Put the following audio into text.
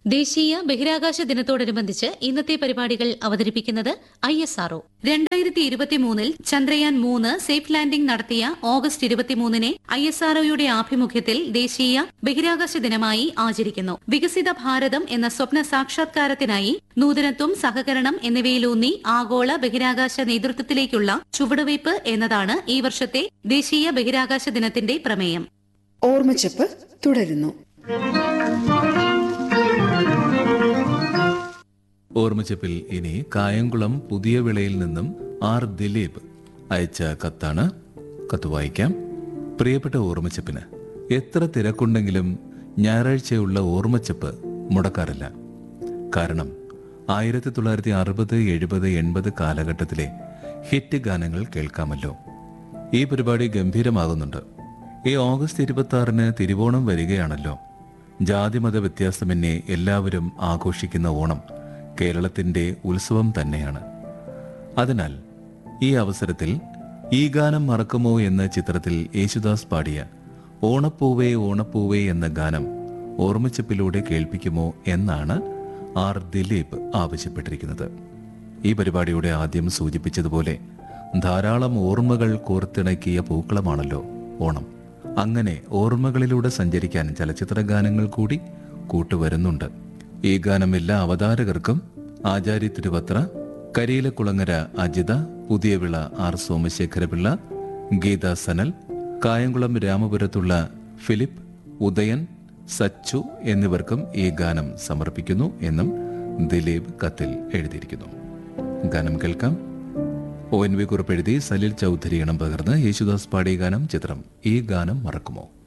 ദേശീയ ബഹിരാകാശ ദിനത്തോടനുബന്ധിച്ച് ഇന്നത്തെ പരിപാടികൾ അവതരിപ്പിക്കുന്നത് ഐ എസ് ആർഒ രണ്ടായിരത്തി ഇരുപത്തിമൂന്നിൽ ചന്ദ്രയാൻ മൂന്ന് സേഫ് ലാൻഡിംഗ് നടത്തിയ ഓഗസ്റ്റ് ഇരുപത്തിമൂന്നിനെ ഐ എസ് ആർഒയുടെ ആഭിമുഖ്യത്തിൽ ദേശീയ ബഹിരാകാശ ദിനമായി ആചരിക്കുന്നു വികസിത ഭാരതം എന്ന സ്വപ്ന സാക്ഷാത്കാരത്തിനായി നൂതനത്വം സഹകരണം എന്നിവയിലൂന്നി ആഗോള ബഹിരാകാശ നേതൃത്വത്തിലേക്കുള്ള ചുവടുവയ്പ് എന്നതാണ് ഈ വർഷത്തെ ദേശീയ ബഹിരാകാശ ദിനത്തിന്റെ പ്രമേയം ഓർമ്മച്ചപ്പ് തുടരുന്നു ഓർമ്മച്ചപ്പിൽ ഇനി കായംകുളം പുതിയ വിളയിൽ നിന്നും ആർ ദിലീപ് അയച്ച കത്താണ് കത്ത് വായിക്കാം പ്രിയപ്പെട്ട ഓർമ്മച്ചപ്പിന് എത്ര തിരക്കുണ്ടെങ്കിലും ഞായറാഴ്ചയുള്ള ഓർമ്മച്ചപ്പ് മുടക്കാറില്ല കാരണം ആയിരത്തി തൊള്ളായിരത്തി അറുപത് എഴുപത് എൺപത് കാലഘട്ടത്തിലെ ഹിറ്റ് ഗാനങ്ങൾ കേൾക്കാമല്ലോ ഈ പരിപാടി ഗംഭീരമാകുന്നുണ്ട് ഈ ഓഗസ്റ്റ് ഇരുപത്തി ആറിന് തിരുവോണം വരികയാണല്ലോ ജാതിമത വ്യത്യാസമെന്നെ എല്ലാവരും ആഘോഷിക്കുന്ന ഓണം കേരളത്തിന്റെ ഉത്സവം തന്നെയാണ് അതിനാൽ ഈ അവസരത്തിൽ ഈ ഗാനം മറക്കുമോ എന്ന ചിത്രത്തിൽ യേശുദാസ് പാടിയ ഓണപ്പൂവേ ഓണപ്പൂവേ എന്ന ഗാനം ഓർമ്മച്ചപ്പിലൂടെ കേൾപ്പിക്കുമോ എന്നാണ് ആർ ദിലീപ് ആവശ്യപ്പെട്ടിരിക്കുന്നത് ഈ പരിപാടിയുടെ ആദ്യം സൂചിപ്പിച്ചതുപോലെ ധാരാളം ഓർമ്മകൾ കോർത്തിണക്കിയ പൂക്കളമാണല്ലോ ഓണം അങ്ങനെ ഓർമ്മകളിലൂടെ സഞ്ചരിക്കാൻ ചലച്ചിത്ര ഗാനങ്ങൾ കൂടി കൂട്ടുവരുന്നുണ്ട് ഈ ഗാനം എല്ലാ അവതാരകർക്കും ആചാര്യ തിരുവത്ര കരിയിലക്കുളങ്ങര അജിത പുതിയവിള ആർ സോമശേഖരപിള്ള ഗീത സനൽ കായംകുളം രാമപുരത്തുള്ള ഫിലിപ്പ് ഉദയൻ സച്ചു എന്നിവർക്കും ഈ ഗാനം സമർപ്പിക്കുന്നു എന്നും ദിലീപ് കത്തിൽ എഴുതിയിരിക്കുന്നു ഗാനം കേൾക്കാം ഒ എൻ വി കുറിപ്പെഴുതി സലിൽ ചൗധരി ഇണം പകർന്ന് യേശുദാസ് പാടിയ ഗാനം ചിത്രം ഈ ഗാനം മറക്കുമോ